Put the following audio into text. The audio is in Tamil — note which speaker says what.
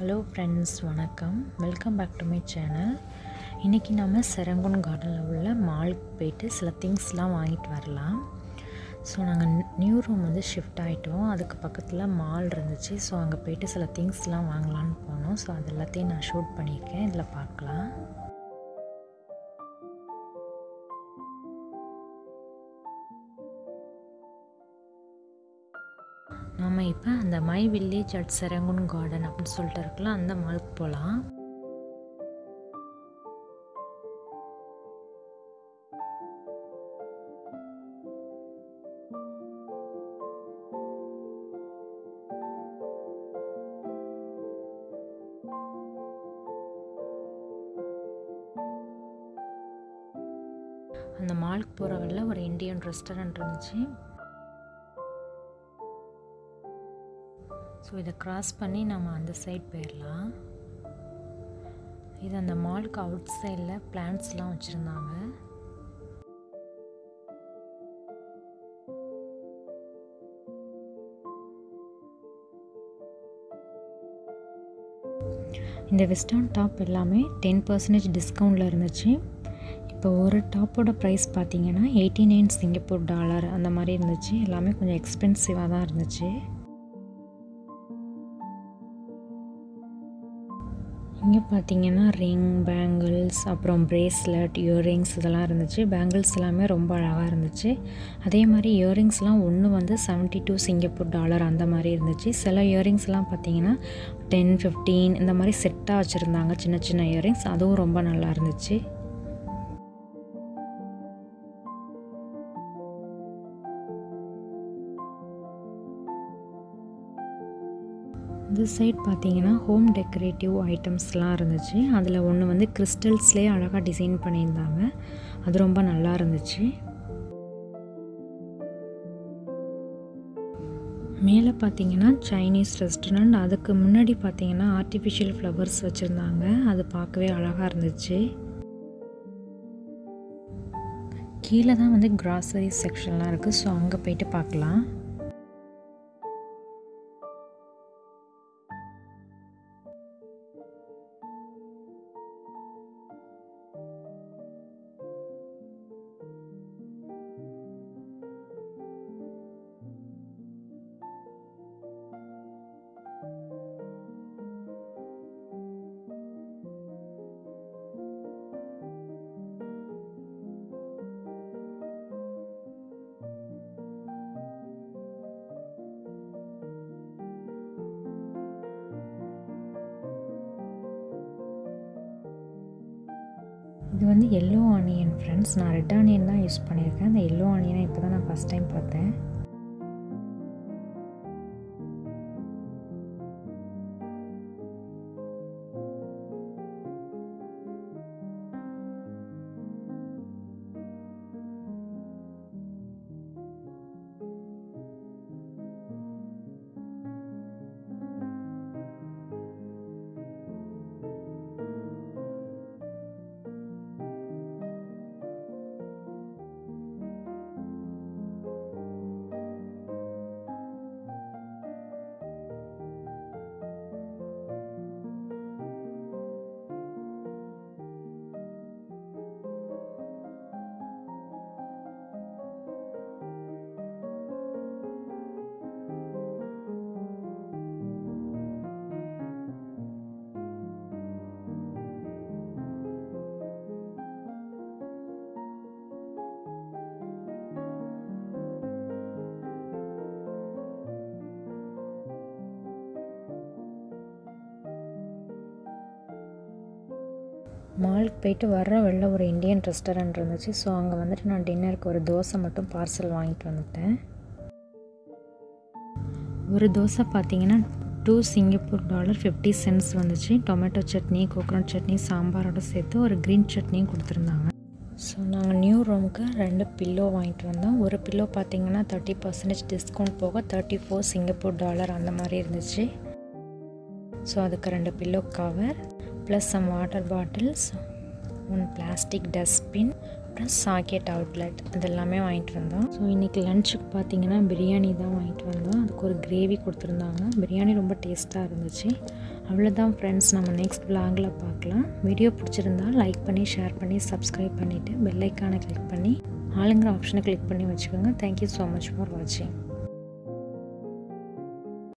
Speaker 1: ஹலோ ஃப்ரெண்ட்ஸ் வணக்கம் welcome back to my channel இன்றைக்கி நம்ம செரங்குன் கார்டனில் உள்ள மாலுக்கு போயிட்டு சில திங்ஸ்லாம் வாங்கிட்டு வரலாம் ஸோ நாங்கள் நியூ ரூம் வந்து ஷிஃப்ட் ஆகிட்டோம் அதுக்கு பக்கத்தில் மால் இருந்துச்சு ஸோ அங்கே போயிட்டு சில திங்ஸ்லாம் வாங்கலான்னு போனோம் ஸோ அது எல்லாத்தையும் நான் ஷூட் பண்ணியிருக்கேன் இதில் பார்க்கலாம் நாம் இப்போ அந்த my village at Serangoon garden அப்படின்னு சொல்லிட்டு இருக்கலாம் அந்த மாலுக்கு போகலாம் அந்த மாலுக்கு போகிற வழியில் ஒரு இந்தியன் ரெஸ்டாரண்ட் இருந்துச்சு ஸோ இதை க்ராஸ் பண்ணி நம்ம அந்த சைட் போயிடலாம் இது அந்த மாலுக்கு அவுட் சைடில் பிளான்ட்ஸ்லாம் வச்சுருந்தாங்க இந்த வெஸ்டர்ன் டாப் எல்லாமே டென் பர்சன்டேஜ் டிஸ்கவுண்டில் இருந்துச்சு இப்போ ஒரு டாப்போட ப்ரைஸ் பார்த்தீங்கன்னா எயிட்டி நைன் சிங்கப்பூர் டாலர் அந்த மாதிரி இருந்துச்சு எல்லாமே கொஞ்சம் எக்ஸ்பென்சிவாக தான் இருந்துச்சு இங்கே பார்த்தீங்கன்னா ரிங் பேங்கிள்ஸ் அப்புறம் பிரேஸ்லெட் இயரிங்ஸ் இதெல்லாம் இருந்துச்சு பேங்கிள்ஸ் எல்லாமே ரொம்ப அழகாக இருந்துச்சு அதே மாதிரி இயரிங்ஸ்லாம் ஒன்று வந்து செவன்ட்டி டூ சிங்கப்பூர் டாலர் அந்த மாதிரி இருந்துச்சு சில இயரிங்ஸ்லாம் பார்த்தீங்கன்னா டென் ஃபிஃப்டீன் இந்த மாதிரி செட்டாக வச்சுருந்தாங்க சின்ன சின்ன இயரிங்ஸ் அதுவும் ரொம்ப நல்லா இருந்துச்சு இந்த சைட் பார்த்தீங்கன்னா ஹோம் டெக்கரேட்டிவ் ஐட்டம்ஸ்லாம் இருந்துச்சு அதில் ஒன்று வந்து கிறிஸ்டல்ஸ்லேயே அழகாக டிசைன் பண்ணியிருந்தாங்க அது ரொம்ப நல்லா இருந்துச்சு மேலே பார்த்தீங்கன்னா சைனீஸ் ரெஸ்டாரண்ட் அதுக்கு முன்னாடி பார்த்தீங்கன்னா ஆர்டிஃபிஷியல் ஃப்ளவர்ஸ் வச்சுருந்தாங்க அது பார்க்கவே அழகாக இருந்துச்சு கீழே தான் வந்து கிராசரி செக்ஷன்லாம் இருக்குது ஸோ அங்கே போயிட்டு பார்க்கலாம் இது வந்து எல்லோ ஆனியன் ஃப்ரெண்ட்ஸ் நான் ரெட் ஆனியன் தான் யூஸ் பண்ணியிருக்கேன் அந்த எல்லோ ஆனியனை இப்போ தான் நான் ஃபஸ்ட் டைம் பார்த்தேன் மாலுக்கு போயிட்டு வர்ற வெளில ஒரு இந்தியன் ரெஸ்டாரண்ட் இருந்துச்சு ஸோ அங்கே வந்துட்டு நான் டின்னருக்கு ஒரு தோசை மட்டும் பார்சல் வாங்கிட்டு வந்துட்டேன் ஒரு தோசை பார்த்தீங்கன்னா two Singapore dollar fifty cents வந்துச்சு டொமேட்டோ சட்னி கோகனட் சட்னி சாம்பாரோட சேர்த்து ஒரு க்ரீன் சட்னியும் கொடுத்துருந்தாங்க ஸோ நாங்கள் நியூ ரூமுக்கு ரெண்டு பில்லோ வாங்கிட்டு வந்தோம் ஒரு பில்லோ பார்த்தீங்கன்னா தேர்ட்டி பர்சன்டேஜ் டிஸ்கவுண்ட் போக தேர்ட்டி ஃபோர் சிங்கப்பூர் டாலர் அந்த மாதிரி இருந்துச்சு ஸோ அதுக்கு ரெண்டு pillow cover plus some water bottles one plastic dustbin plus socket outlet இதெல்லாமே வாங்கிட்டு வந்தோம் ஸோ இன்றைக்கி லஞ்சுக்கு பார்த்தீங்கன்னா பிரியாணி தான் வாங்கிட்டு வந்தோம் அதுக்கு ஒரு கிரேவி கொடுத்துருந்தாங்க பிரியாணி ரொம்ப டேஸ்ட்டாக இருந்துச்சு அவ்வளோதான் ஃப்ரெண்ட்ஸ் நம்ம நெக்ஸ்ட் vlogல பார்க்கலாம் வீடியோ பிடிச்சிருந்தா லைக் பண்ணி ஷேர் பண்ணி சப்ஸ்கிரைப் பண்ணிவிட்டு பெல்லைக்கானை கிளிக் பண்ணி ஆளுங்கிற ஆப்ஷனை கிளிக் பண்ணி வச்சுக்கோங்க தேங்க்யூ ஸோ மச் ஃபார் வாட்சிங்